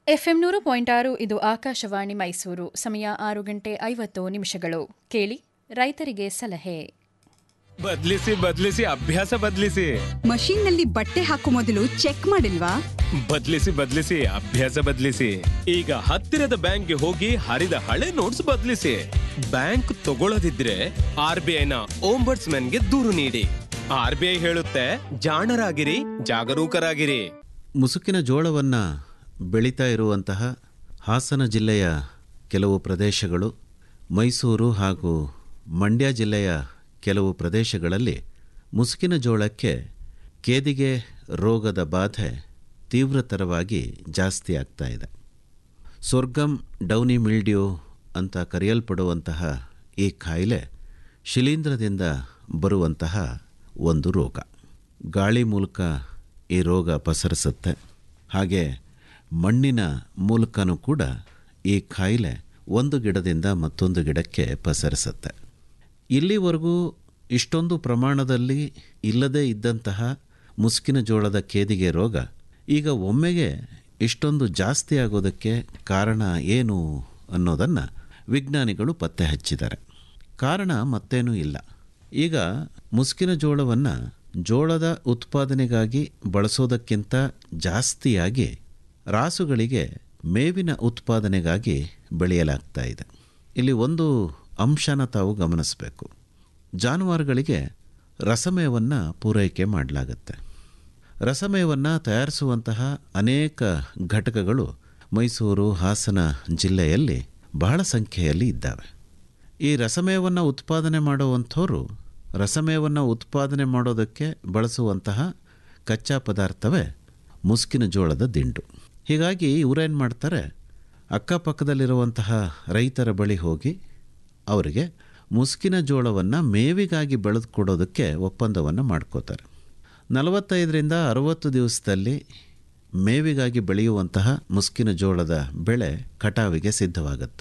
FM ನೂರು point ಆರು ಇದು ಆಕಾಶವಾಣಿ ಮೈಸೂರು ಸಮಯ ಆರು ಗಂಟೆ ಐವತ್ತು ನಿಮಿಷಗಳು ಕೇಳಿ ರೈತರಿಗೆ ಸಲಹೆ ಬದ್ಲಿಸಿ ಬದ್ಲಿಸಿ ಅಭ್ಯಾಸ ಬದ್ಲಿಸಿ ಮಷೀನ್ ನಲ್ಲಿ ಬಟ್ಟೆ ಹಾಕೋ ಮೊದಲು ಚೆಕ್ ಮಾಡಿಲ್ವಾ ಬದ್ಲಿಸಿ ಬದ್ಲಿಸಿ ಅಭ್ಯಾಸ ಬದ್ಲಿಸಿ ಈಗ ಹತ್ತಿರದ ಬ್ಯಾಂಕ್ಗೆ ಹೋಗಿ ಹರಿದ ಹಳೆ ನೋಟ್ಸ್ ಬದ್ಲಿಸಿ ಬ್ಯಾಂಕ್ ತಗೊಳ್ಳದಿದ್ರೆ ಆರ್ ಬಿ ಐನ ಗೆ ದೂರು ನೀಡಿ ಆರ್ ಬಿ ಐ ಹೇಳುತ್ತೆ ಜಾಣರಾಗಿರಿ ಜಾಗರೂಕರಾಗಿರಿ ಮುಸುಕಿನ ಜೋಳವನ್ನು ಬೆಳೀತಾ ಇರುವಂತಹ ಹಾಸನ ಜಿಲ್ಲೆಯ ಕೆಲವು ಪ್ರದೇಶಗಳು ಮೈಸೂರು ಹಾಗೂ ಮಂಡ್ಯ ಜಿಲ್ಲೆಯ ಕೆಲವು ಪ್ರದೇಶಗಳಲ್ಲಿ ಮುಸುಕಿನ ಜೋಳಕ್ಕೆ ಕೇದಿಗೆ ರೋಗದ ಬಾಧೆ ತೀವ್ರತರವಾಗಿ ಜಾಸ್ತಿ ಆಗ್ತಾ ಇದೆ ಸೊರ್ಗಮ್ ಡೌನಿ ಮಿಲ್ಡ್ಯೂ ಅಂತ ಕರೆಯಲ್ಪಡುವಂತಹ ಈ ಕಾಯಿಲೆ ಶಿಲೀಂಧ್ರದಿಂದ ಬರುವಂತಹ ಒಂದು ರೋಗ ಗಾಳಿ ಮೂಲಕ ಈ ರೋಗ ಪಸರಿಸುತ್ತೆ ಹಾಗೆ ಮಣ್ಣಿನ ಮೂಲಕನೂ ಕೂಡ ಈ ಕಾಯಿಲೆ ಒಂದು ಗಿಡದಿಂದ ಮತ್ತೊಂದು ಗಿಡಕ್ಕೆ ಪಸರಿಸುತ್ತೆ ಇಲ್ಲಿವರೆಗೂ ಇಷ್ಟೊಂದು ಪ್ರಮಾಣದಲ್ಲಿ ಇಲ್ಲದೇ ಇದ್ದಂತಹ ಮುಸ್ಕಿನ ಜೋಳದ ಕೇದಿಗೆ ರೋಗ ಈಗ ಒಮ್ಮೆಗೆ ಇಷ್ಟೊಂದು ಜಾಸ್ತಿ ಆಗೋದಕ್ಕೆ ಕಾರಣ ಏನು ಅನ್ನೋದನ್ನು ವಿಜ್ಞಾನಿಗಳು ಪತ್ತೆ ಹಚ್ಚಿದ್ದಾರೆ ಕಾರಣ ಮತ್ತೇನೂ ಇಲ್ಲ ಈಗ ಮುಸ್ಕಿನ ಜೋಳವನ್ನು ಜೋಳದ ಉತ್ಪಾದನೆಗಾಗಿ ಬಳಸೋದಕ್ಕಿಂತ ಜಾಸ್ತಿಯಾಗಿ ರಾಸುಗಳಿಗೆ ಮೇವಿನ ಉತ್ಪಾದನೆಗಾಗಿ ಬೆಳೆಯಲಾಗ್ತಾ ಇದೆ ಇಲ್ಲಿ ಒಂದು ಅಂಶನ ತಾವು ಗಮನಿಸಬೇಕು ಜಾನುವಾರುಗಳಿಗೆ ರಸಮೇವನ್ನು ಪೂರೈಕೆ ಮಾಡಲಾಗುತ್ತೆ ರಸಮೇವನ್ನು ತಯಾರಿಸುವಂತಹ ಅನೇಕ ಘಟಕಗಳು ಮೈಸೂರು ಹಾಸನ ಜಿಲ್ಲೆಯಲ್ಲಿ ಬಹಳ ಸಂಖ್ಯೆಯಲ್ಲಿ ಇದ್ದಾವೆ ಈ ರಸಮೇವನ್ನು ಉತ್ಪಾದನೆ ಮಾಡುವಂಥವರು ರಸಮೇವನ್ನು ಉತ್ಪಾದನೆ ಮಾಡೋದಕ್ಕೆ ಬಳಸುವಂತಹ ಕಚ್ಚಾ ಪದಾರ್ಥವೇ ಮುಸ್ಕಿನ ಜೋಳದ ದಿಂಡು ಹೀಗಾಗಿ ಇವರೇನು ಮಾಡ್ತಾರೆ ಅಕ್ಕಪಕ್ಕದಲ್ಲಿರುವಂತಹ ರೈತರ ಬಳಿ ಹೋಗಿ ಅವರಿಗೆ ಮುಸ್ಕಿನ ಜೋಳವನ್ನು ಮೇವಿಗಾಗಿ ಬೆಳೆದು ಕೊಡೋದಕ್ಕೆ ಒಪ್ಪಂದವನ್ನು ಮಾಡ್ಕೋತಾರೆ ನಲವತ್ತೈದರಿಂದ ಅರವತ್ತು ದಿವಸದಲ್ಲಿ ಮೇವಿಗಾಗಿ ಬೆಳೆಯುವಂತಹ ಮುಸ್ಕಿನ ಜೋಳದ ಬೆಳೆ ಕಟಾವಿಗೆ ಸಿದ್ಧವಾಗುತ್ತೆ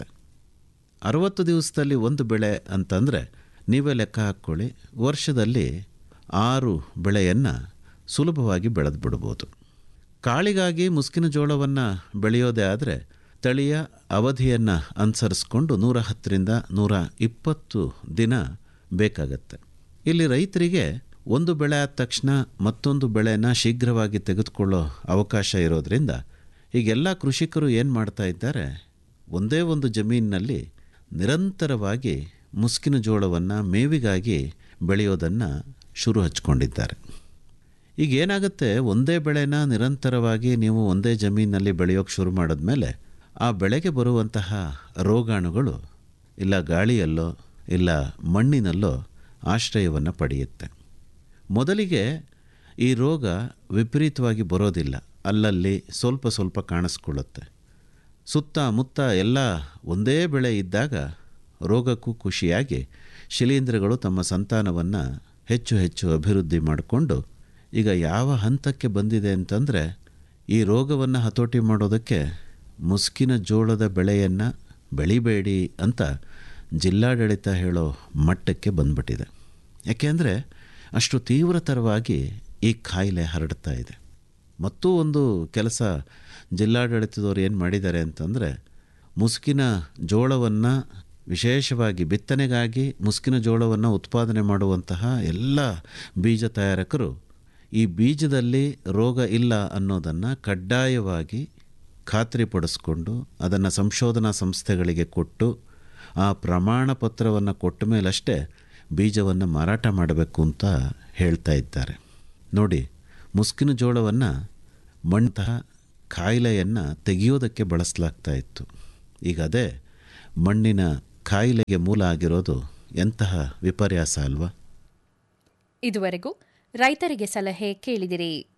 ಅರವತ್ತು ದಿವಸದಲ್ಲಿ ಒಂದು ಬೆಳೆ ಅಂತಂದರೆ ನೀವೇ ಲೆಕ್ಕ ಹಾಕ್ಕೊಳ್ಳಿ ವರ್ಷದಲ್ಲಿ ಆರು ಬೆಳೆಯನ್ನು ಸುಲಭವಾಗಿ ಬೆಳೆದು ಬಿಡ್ಬೋದು ಕಾಳಿಗಾಗಿ ಮುಸ್ಕಿನ ಜೋಳವನ್ನು ಬೆಳೆಯೋದೇ ಆದರೆ ತಳಿಯ ಅವಧಿಯನ್ನು ಅನುಸರಿಸ್ಕೊಂಡು ನೂರ ಹತ್ತರಿಂದ ನೂರ ಇಪ್ಪತ್ತು ದಿನ ಬೇಕಾಗತ್ತೆ ಇಲ್ಲಿ ರೈತರಿಗೆ ಒಂದು ಬೆಳೆ ಆದ ತಕ್ಷಣ ಮತ್ತೊಂದು ಬೆಳೆನ ಶೀಘ್ರವಾಗಿ ತೆಗೆದುಕೊಳ್ಳೋ ಅವಕಾಶ ಇರೋದರಿಂದ ಈಗೆಲ್ಲ ಕೃಷಿಕರು ಏನು ಮಾಡ್ತಾ ಇದ್ದಾರೆ ಒಂದೇ ಒಂದು ಜಮೀನಿನಲ್ಲಿ ನಿರಂತರವಾಗಿ ಮುಸ್ಕಿನ ಜೋಳವನ್ನು ಮೇವಿಗಾಗಿ ಬೆಳೆಯೋದನ್ನು ಶುರು ಹಚ್ಕೊಂಡಿದ್ದಾರೆ ಈಗ ಏನಾಗುತ್ತೆ ಒಂದೇ ಬೆಳೆನ ನಿರಂತರವಾಗಿ ನೀವು ಒಂದೇ ಜಮೀನಿನಲ್ಲಿ ಬೆಳೆಯೋಕ್ಕೆ ಶುರು ಮಾಡಿದ್ಮೇಲೆ ಆ ಬೆಳೆಗೆ ಬರುವಂತಹ ರೋಗಾಣುಗಳು ಇಲ್ಲ ಗಾಳಿಯಲ್ಲೋ ಇಲ್ಲ ಮಣ್ಣಿನಲ್ಲೋ ಆಶ್ರಯವನ್ನು ಪಡೆಯುತ್ತೆ ಮೊದಲಿಗೆ ಈ ರೋಗ ವಿಪರೀತವಾಗಿ ಬರೋದಿಲ್ಲ ಅಲ್ಲಲ್ಲಿ ಸ್ವಲ್ಪ ಸ್ವಲ್ಪ ಕಾಣಿಸ್ಕೊಳ್ಳುತ್ತೆ ಸುತ್ತಮುತ್ತ ಎಲ್ಲ ಒಂದೇ ಬೆಳೆ ಇದ್ದಾಗ ರೋಗಕ್ಕೂ ಖುಷಿಯಾಗಿ ಶಿಲೀಂಧ್ರಗಳು ತಮ್ಮ ಸಂತಾನವನ್ನು ಹೆಚ್ಚು ಹೆಚ್ಚು ಅಭಿವೃದ್ಧಿ ಮಾಡಿಕೊಂಡು ಈಗ ಯಾವ ಹಂತಕ್ಕೆ ಬಂದಿದೆ ಅಂತಂದರೆ ಈ ರೋಗವನ್ನು ಹತೋಟಿ ಮಾಡೋದಕ್ಕೆ ಮುಸ್ಕಿನ ಜೋಳದ ಬೆಳೆಯನ್ನು ಬೆಳಿಬೇಡಿ ಅಂತ ಜಿಲ್ಲಾಡಳಿತ ಹೇಳೋ ಮಟ್ಟಕ್ಕೆ ಬಂದ್ಬಿಟ್ಟಿದೆ ಯಾಕೆಂದರೆ ಅಷ್ಟು ತೀವ್ರತರವಾಗಿ ಈ ಕಾಯಿಲೆ ಹರಡ್ತಾ ಇದೆ ಮತ್ತೂ ಒಂದು ಕೆಲಸ ಜಿಲ್ಲಾಡಳಿತದವ್ರು ಏನು ಮಾಡಿದ್ದಾರೆ ಅಂತಂದರೆ ಮುಸ್ಕಿನ ಜೋಳವನ್ನು ವಿಶೇಷವಾಗಿ ಬಿತ್ತನೆಗಾಗಿ ಮುಸ್ಕಿನ ಜೋಳವನ್ನು ಉತ್ಪಾದನೆ ಮಾಡುವಂತಹ ಎಲ್ಲ ಬೀಜ ತಯಾರಕರು ಈ ಬೀಜದಲ್ಲಿ ರೋಗ ಇಲ್ಲ ಅನ್ನೋದನ್ನು ಕಡ್ಡಾಯವಾಗಿ ಖಾತ್ರಿಪಡಿಸ್ಕೊಂಡು ಅದನ್ನು ಸಂಶೋಧನಾ ಸಂಸ್ಥೆಗಳಿಗೆ ಕೊಟ್ಟು ಆ ಪ್ರಮಾಣ ಪತ್ರವನ್ನು ಕೊಟ್ಟ ಮೇಲಷ್ಟೇ ಬೀಜವನ್ನು ಮಾರಾಟ ಮಾಡಬೇಕು ಅಂತ ಹೇಳ್ತಾ ಇದ್ದಾರೆ ನೋಡಿ ಮುಸ್ಕಿನ ಜೋಳವನ್ನು ಮಣ್ಣಂತಹ ಕಾಯಿಲೆಯನ್ನು ತೆಗೆಯೋದಕ್ಕೆ ಬಳಸಲಾಗ್ತಾ ಇತ್ತು ಈಗ ಅದೇ ಮಣ್ಣಿನ ಕಾಯಿಲೆಗೆ ಮೂಲ ಆಗಿರೋದು ಎಂತಹ ವಿಪರ್ಯಾಸ ಅಲ್ವಾ ಇದುವರೆಗೂ ರೈತರಿಗೆ ಸಲಹೆ ಕೇಳಿದಿರಿ